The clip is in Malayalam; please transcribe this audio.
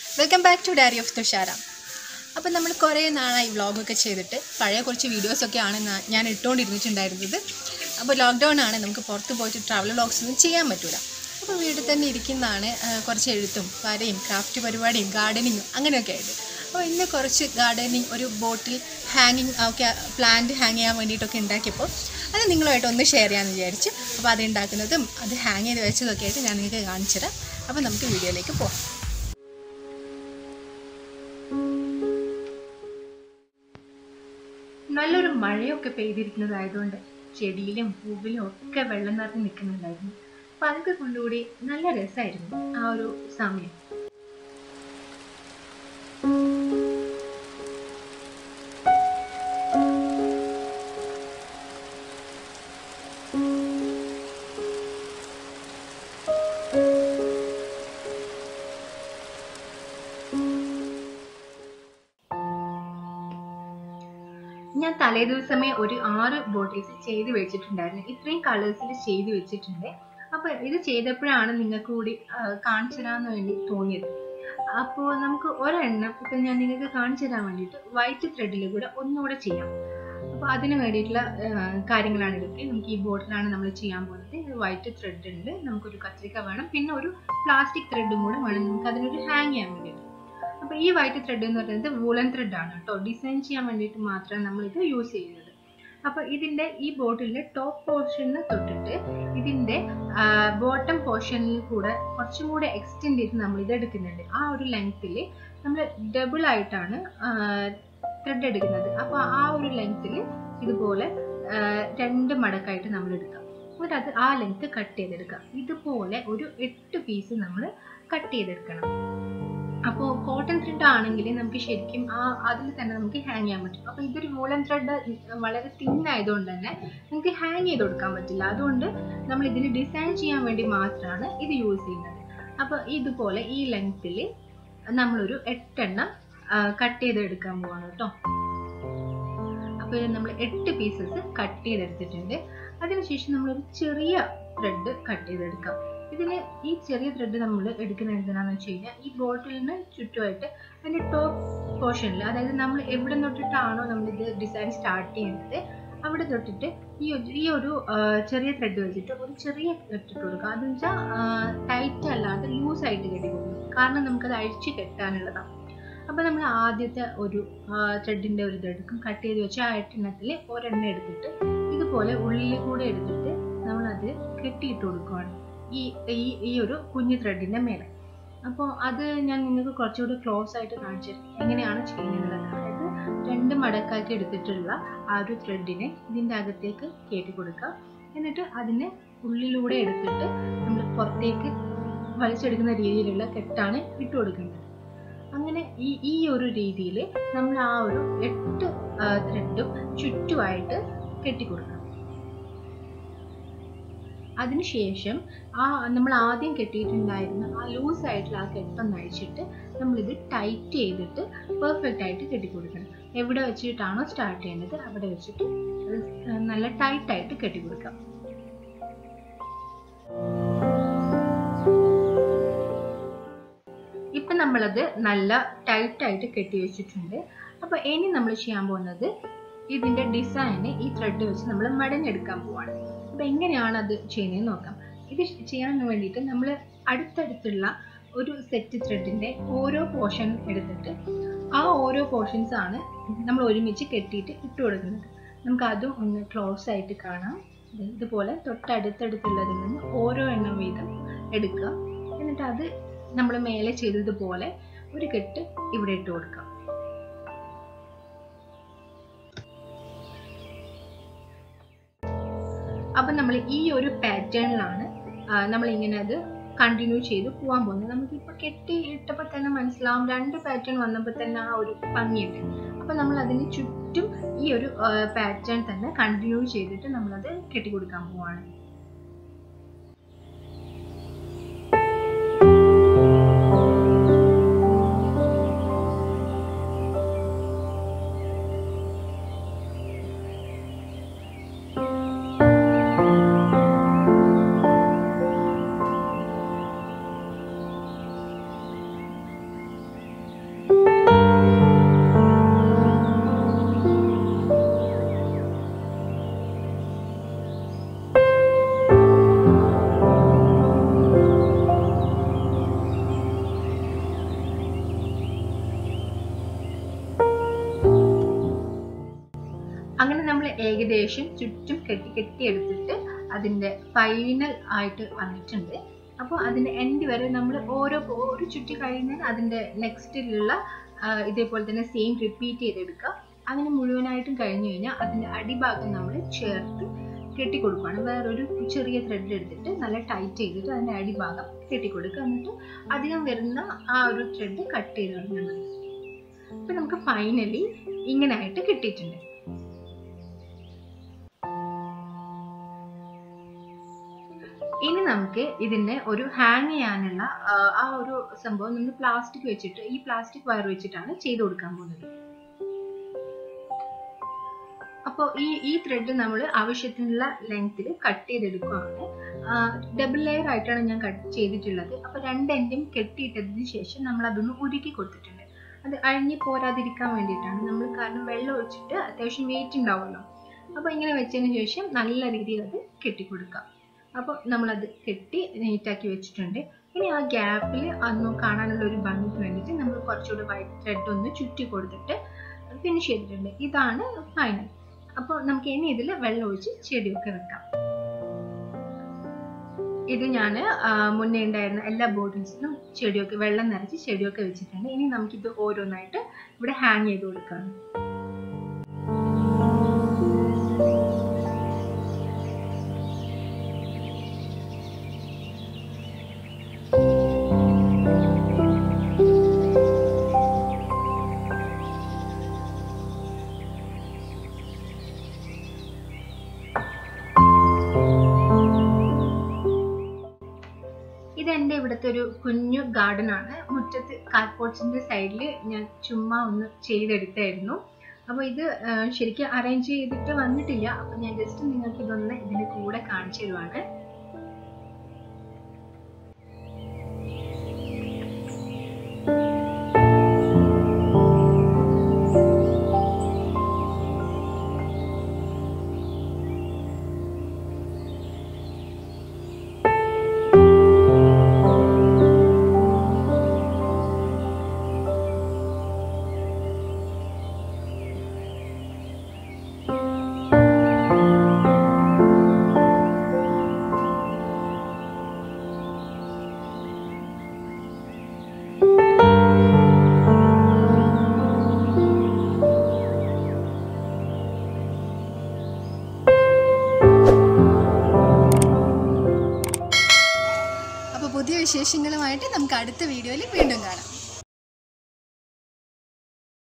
welcome back to diary of Thushara അപ്പം നമ്മൾ കുറേ നാളായി വ്ളോഗൊക്കെ ചെയ്തിട്ട് പഴയ കുറച്ച് വീഡിയോസൊക്കെയാണ് നാ- ഞാൻ ഇട്ടുകൊണ്ടിരുന്നിട്ടുണ്ടായിരുന്നത് അപ്പോൾ ലോക്ക്ഡൗൺ ആണ് നമുക്ക് പുറത്ത് പോയിട്ട് ട്രാവൽ വ്ളോഗ്സ് ഒന്നും ചെയ്യാൻ പറ്റില്ല അപ്പോൾ വീട്ടിൽ തന്നെ ഇരിക്കുന്നതാണ് ആ, കുറച്ച് എഴുത്തും വരയും ക്രാഫ്റ്റ് പരിപാടിയും ഗാർഡനിങ്ങും അങ്ങനെയൊക്കെ ആയിട്ട് അപ്പോൾ ഇന്ന് കുറച്ച് ഗാർഡനിങ് ഒരു ബോട്ടിൽ ഹാങ്ങിങ് ഒക്കെ പ്ലാന്റ് ഹാങ് ചെയ്യാൻ വേണ്ടിയിട്ടൊക്കെ ഉണ്ടാക്കിയപ്പോൾ അത് നിങ്ങളുമായിട്ട് ഒന്ന് ഷെയർ ചെയ്യാമെന്ന് വിചാരിച്ചു അപ്പോൾ അത് ഉണ്ടാക്കുന്നതും അത് ഹാങ് ചെയ്ത് വെച്ചതൊക്കെ ആയിട്ട് ഞാൻ നിങ്ങൾക്ക് കാണിച്ചു തരാം അപ്പോൾ നമുക്ക് വീഡിയോയിലേക്ക് പോകാം നല്ലൊരു മഴയൊക്കെ പെയ്തിരിക്കുന്നതായതുകൊണ്ട് ചെടിയിലും പൂവിലും ഒക്കെ വെള്ളം നിറഞ്ഞ് നിൽക്കുന്നുണ്ടായിരുന്നു അപ്പം അതൊക്കെ കൊണ്ടുകൂടി നല്ല രസമായിരുന്നു ആ ഒരു സമയം ഞാൻ തലേ ദിവസമേ ഒരു ആറ് ബോട്ടിൽസ് ചെയ്ത് വെച്ചിട്ടുണ്ടായിരുന്നു ഇത്രയും കളേഴ്സിൽ ചെയ്ത് വെച്ചിട്ടുണ്ട് അപ്പൊ ഇത് ചെയ്തപ്പോഴാണ് നിങ്ങൾക്ക് കൂടി ആ, കാണിച്ചു തരാന്ന് വേണ്ടി തോന്നിയത് അപ്പോൾ നമുക്ക് ഒരെണ്ണം ഇപ്പൊ ഞാൻ നിങ്ങൾക്ക് കാണിച്ചു തരാൻ വേണ്ടിയിട്ട് വൈറ്റ് ത്രെഡിൽ കൂടെ ഒന്നുകൂടെ ചെയ്യാം അപ്പൊ അതിന് വേണ്ടിയിട്ടുള്ള ആ, കാര്യങ്ങളാണ് ഇതൊക്കെ നമുക്ക് ഈ ബോട്ടിലാണ് നമ്മൾ ചെയ്യാൻ പോകുന്നത് ഇത് വൈറ്റ് ത്രെഡ് ഉണ്ട് നമുക്കൊരു കത്രിക വേണം പിന്നെ ഒരു പ്ലാസ്റ്റിക് ത്രെഡും കൂടെ വേണം നമുക്ക് അതിനൊരു ഹാങ് ചെയ്യാൻ വേണ്ടിയിട്ട് അപ്പൊ ഈ വൈറ്റ് ത്രെഡ് എന്ന് പറയുന്നത് വൂളൻ ത്രെഡ് ആണ് കേട്ടോ ഡിസൈൻ ചെയ്യാൻ വേണ്ടിയിട്ട് മാത്രമേ നമ്മൾ ഇത് യൂസ് ചെയ്യുന്നത് അപ്പൊ ഇതിന്റെ ഈ ബോട്ടിലിന്റെ ടോപ്പ് പോർഷനിൽ തൊട്ടിട്ട് ഇതിന്റെ ബോട്ടം പോർഷനിൽ കൂടെ കുറച്ചും കൂടെ എക്സ്റ്റെൻഡ് ചെയ്ത് നമ്മൾ ഇത് എടുക്കുന്നുണ്ട് ആ ഒരു ലെങ്ത്തിൽ നമ്മൾ ഡബിൾ ആയിട്ടാണ് ത്രെഡ് എടുക്കുന്നത് അപ്പൊ ആ ഒരു ലെങ്ത്തിൽ ഇതുപോലെ ആ, രണ്ട് മടക്കായിട്ട് നമ്മൾ എടുക്കാം എന്നിട്ട് അത് ആ ലെങ്ത് കട്ട് ചെയ്തെടുക്കാം ഇതുപോലെ ഒരു എട്ട് പീസ് നമ്മൾ കട്ട് ചെയ്തെടുക്കണം അപ്പോൾ കോട്ടൺ ത്രെഡ് ആണെങ്കിൽ നമുക്ക് ശരിക്കും ആ അതിൽ തന്നെ നമുക്ക് ഹാങ് ചെയ്യാൻ പറ്റും അപ്പോൾ ഇതൊരു വൂളൻ ത്രെഡ് വളരെ തിൻ ആയതുകൊണ്ട് തന്നെ നമുക്ക് ഹാങ് ചെയ്ത് കൊടുക്കാൻ പറ്റില്ല അതുകൊണ്ട് നമ്മൾ ഇതിന് ഡിസൈൻ ചെയ്യാൻ വേണ്ടി മാത്രമാണ് ഇത് യൂസ് ചെയ്യുന്നത് അപ്പോൾ ഇതുപോലെ ഈ ലെങ്ത്തിൽ നമ്മളൊരു എട്ടെണ്ണം കട്ട് ചെയ്തെടുക്കാൻ പോവാണ് കേട്ടോ അപ്പോൾ ഇത് നമ്മൾ എട്ട് പീസസ് കട്ട് ചെയ്തെടുത്തിട്ടുണ്ട് അതിനുശേഷം നമ്മളൊരു ചെറിയ ത്രെഡ് കട്ട് ചെയ്തെടുക്കാം ഇതിന് ഈ ചെറിയ ത്രെഡ് നമ്മൾ എടുക്കുന്നത് എന്തിനാന്ന് വെച്ച് കഴിഞ്ഞാൽ ഈ ബോട്ടിലിന് ചുറ്റുമായിട്ട് അതിന്റെ ടോപ്പ് പോർഷനിൽ അതായത് നമ്മൾ എവിടെ തൊട്ടിട്ടാണോ നമ്മൾ ഇത് ഡിസൈൻ സ്റ്റാർട്ട് ചെയ്യുന്നത് അവിടെ തൊട്ടിട്ട് ഈ ഒരു ഈ ഒരു ആ, ചെറിയ ത്രെഡ് വെച്ചിട്ട് ഒരു ചെറിയ കെട്ടിട്ട് കൊടുക്കുക അതെന്ന് വെച്ചാൽ ടൈറ്റ് അല്ലാതെ ലൂസ് ആയിട്ട് കെട്ടി കൊടുക്കും കാരണം നമുക്കത് അഴിച്ച് കെട്ടാനുള്ളതാണ് അപ്പോൾ നമ്മൾ ആദ്യത്തെ ഒരു ത്രെഡിന്റെ ഒരു ഇത് എടുക്കും കട്ട് ചെയ്ത് വെച്ച് ആ എട്ടെണ്ണത്തിൽ ഒരെണ്ണം എടുത്തിട്ട് ഇതുപോലെ ഉള്ളിൽ കൂടെ എടുത്തിട്ട് നമ്മളത് കെട്ടിയിട്ട് കൊടുക്കുകയാണ് ഈ ഈ ഈ ഒരു കുഞ്ഞു ത്രെഡിന്റെ മേലെ അപ്പോൾ അത് ഞാൻ നിങ്ങൾക്ക് കുറച്ചുകൂടി ക്ലോസ് ആയിട്ട് കാണിച്ചു തരാം എങ്ങനെയാണ് ചെയ്യുന്നത് അതായത് രണ്ട് മടക്കാക്കി എടുത്തിട്ടുള്ള ആ ഒരു ത്രെഡിനെ ഇതിൻ്റെ അകത്തേക്ക് കയറ്റി കൊടുക്കുക എന്നിട്ട് അതിനെ ഉള്ളിലൂടെ എടുത്തിട്ട് നമ്മൾ പുറത്തേക്ക് വലിച്ചെടുക്കുന്ന രീതിയിലുള്ള കെട്ടാണ് ഇട്ട് കൊടുക്കേണ്ടത് അങ്ങനെ ഈ ഈ ഒരു രീതിയിൽ നമ്മൾ ആ ഒരു എട്ട് ത്രെഡും ചുറ്റുമായിട്ട് കെട്ടിക്കൊടുക്കണം അതിനുശേഷം ആ നമ്മൾ ആദ്യം കെട്ടിയിട്ടുണ്ടായിരുന്ന ആ ലൂസ് ആയിട്ടുള്ള ആ കെട്ടൊന്ന് അഴിച്ചിട്ട് നമ്മളിത് ടൈറ്റ് ചെയ്തിട്ട് പെർഫെക്റ്റ് ആയിട്ട് കെട്ടിക്കൊടുക്കണം എവിടെ വെച്ചിട്ടാണോ സ്റ്റാർട്ട് ചെയ്യുന്നത് അവിടെ വെച്ചിട്ട് അത് നല്ല ടൈറ്റ് ആയിട്ട് കെട്ടിക്കൊടുക്കാം ഇപ്പൊ നമ്മളത് നല്ല ടൈറ്റ് ആയിട്ട് കെട്ടി വെച്ചിട്ടുണ്ട് അപ്പൊ ഇനി നമ്മൾ ചെയ്യാൻ പോകുന്നത് ഇതിന്റെ ഡിസൈന് ഈ ത്രെഡ് വെച്ച് നമ്മൾ മടഞ്ഞെടുക്കാൻ പോവാണ് അപ്പൊ എങ്ങനെയാണ് അത് ചെയ്യുന്നതെന്ന് നോക്കാം ഇത് ചെയ്യാൻ വേണ്ടിയിട്ട് നമ്മൾ അടുത്തടുത്തുള്ള ഒരു സെറ്റ് ത്രെഡിന്റെ ഓരോ പോർഷൻ എടുത്തിട്ട് ആ ഓരോ പോർഷൻസ് ആണ് നമ്മൾ ഒരുമിച്ച് കെട്ടിയിട്ട് ഇട്ട് കൊടുക്കുന്നത് നമുക്ക് അതും ഒന്ന് ക്ലോസ് ആയിട്ട് കാണാം ദേ ഇതുപോലെ തൊട്ടടുത്തടുത്തുള്ളതിൽ നിന്ന് ഓരോ എണ്ണം വീതം എടുക്കുക എന്നിട്ട് അത് നമ്മൾ മേലെ ചെയ്തതുപോലെ ഒരു കെട്ട് ഇവിടെ ഇട്ട് കൊടുക്കാം അപ്പൊ നമ്മൾ ഈ ഒരു പാറ്റേണിലാണ് നമ്മൾ ഇങ്ങനെ അത് കണ്ടിന്യൂ ചെയ്ത് പോകാൻ പോകുന്നത് നമുക്കിപ്പോൾ കെട്ടി ഇട്ടപ്പോൾ തന്നെ മനസ്സിലാവും രണ്ട് പാറ്റേൺ വന്നപ്പോൾ തന്നെ ആ ഒരു ഭംഗിയുണ്ട് അപ്പൊ നമ്മൾ അതിന് ചുറ്റും ഈ ഒരു പാറ്റേൺ തന്നെ കണ്ടിന്യൂ ചെയ്തിട്ട് നമ്മളത് കെട്ടിക്കൊടുക്കാൻ പോവാണ് ഏകദേശം ചുറ്റും കെട്ടി കെട്ടി എടുത്തിട്ട് അതിൻ്റെ ഫൈനൽ ആയിട്ട് വന്നിട്ടുണ്ട് അപ്പോൾ അതിൻ്റെ എൻഡ് വരെ നമ്മൾ ഓരോ ഓരോ ചുറ്റി കഴിഞ്ഞാൽ അതിൻ്റെ നെക്സ്റ്റിലുള്ള ഇതേപോലെ തന്നെ സെയിം റിപ്പീറ്റ് ചെയ്തെടുക്കുക അങ്ങനെ മുഴുവനായിട്ടും കഴിഞ്ഞു കഴിഞ്ഞാൽ അതിൻ്റെ അടിഭാഗം നമ്മൾ ചേർത്ത് കെട്ടിക്കൊടുക്കുകയാണ് വേറൊരു ചെറിയ ത്രെഡ് എടുത്തിട്ട് നല്ല ടൈറ്റ് ചെയ്തിട്ട് അതിൻ്റെ അടിഭാഗം കെട്ടിക്കൊടുക്കുക എന്നിട്ട് അധികം വരുന്ന ആ ഒരു ത്രെഡ് കട്ട് ചെയ്ത് കളഞ്ഞാൽ മതി അപ്പം നമുക്ക് ഫൈനലി ഇങ്ങനെ ആയിട്ട് കിട്ടിയിട്ടുണ്ട് ഇനി നമുക്ക് ഇതിനെ ഒരു ഹാങ് ചെയ്യാനുള്ള ആ ഒരു സംഭവം നമ്മൾ പ്ലാസ്റ്റിക് വെച്ചിട്ട് ഈ പ്ലാസ്റ്റിക് വയർ വെച്ചിട്ടാണ് ചെയ്ത് കൊടുക്കാൻ പോകുന്നത് അപ്പോൾ ഈ ഈ ത്രെഡ് നമ്മൾ ആവശ്യത്തിനുള്ള ലെങ്ത്തിൽ കട്ട് ചെയ്തെടുക്കുകയാണ് ഡബിൾ ലെയർ ആയിട്ടാണ് ഞാൻ കട്ട് ചെയ്തിട്ടുള്ളത് അപ്പോൾ രണ്ട് എൻഡും കെട്ടിയിട്ടതിന് ശേഷം നമ്മൾ അതൊന്ന് ഉരുക്കി കൊടുത്തിട്ടുണ്ട് അത് അഴിഞ്ഞ് പോരാതിരിക്കാൻ വേണ്ടിയിട്ടാണ് നമ്മൾ കാരണം വെള്ളം ഒഴിച്ചിട്ട് അത്യാവശ്യം വെയിറ്റ് ഉണ്ടാവുമല്ലോ അപ്പോൾ ഇങ്ങനെ വെച്ചതിന് ശേഷം നല്ല രീതിയിൽ അത് കെട്ടിക്കൊടുക്കാം അപ്പോൾ നമ്മളത് കെട്ടി നീറ്റാക്കി വെച്ചിട്ടുണ്ട് ഇനി ആ ഗ്യാപ്പിൽ അന്ന് കാണാനുള്ള ഒരു ഭംഗിക്ക് വേണ്ടിയിട്ട് നമ്മൾ കുറച്ചുകൂടി വൈറ്റ് ത്രെഡ് ഒന്ന് ചുറ്റി കൊടുത്തിട്ട് ഫിനിഷ് ചെയ്തിട്ടുണ്ട് ഇതാണ് ഫൈനൽ അപ്പോൾ നമുക്ക് ഇനി ഇതിൽ വെള്ളം ഒഴിച്ച് ചെടിയൊക്കെ വെക്കാം ഇത് ഞാൻ മുന്നേ ഉണ്ടായിരുന്ന എല്ലാ ബോട്ടിൽസിലും ചെടിയൊക്കെ വെള്ളം നിറച്ച് ചെടിയൊക്കെ വെച്ചിട്ടുണ്ട് ഇനി നമുക്കിത് ഓരോന്നായിട്ട് ഇവിടെ ഹാങ് ചെയ്ത് കൊടുക്കാം ഇതെൻ്റെ ഇവിടുത്തെ ഒരു കുഞ്ഞു ഗാർഡൻ ആണ് മുറ്റത്ത് കാർപോട്ട്സിൻ്റെ സൈഡിൽ ഞാൻ ചുമ്മാ ഒന്ന് ചെയ്തെടുത്തായിരുന്നു അപ്പോൾ ഇത് ശരിക്കും അറേഞ്ച് ചെയ്തിട്ട് വന്നിട്ടില്ല അപ്പോൾ ഞാൻ ജസ്റ്റ് നിങ്ങൾക്ക് ഇതൊന്ന് ഇതിൻ്റെ കൂടെ കാണിച്ചു തരുവാണ് അപ്പോൾ പുതിയ വിശേഷങ്ങളുമായിട്ട് നമുക്ക് അടുത്ത വീഡിയോയിൽ വീണ്ടും കാണാം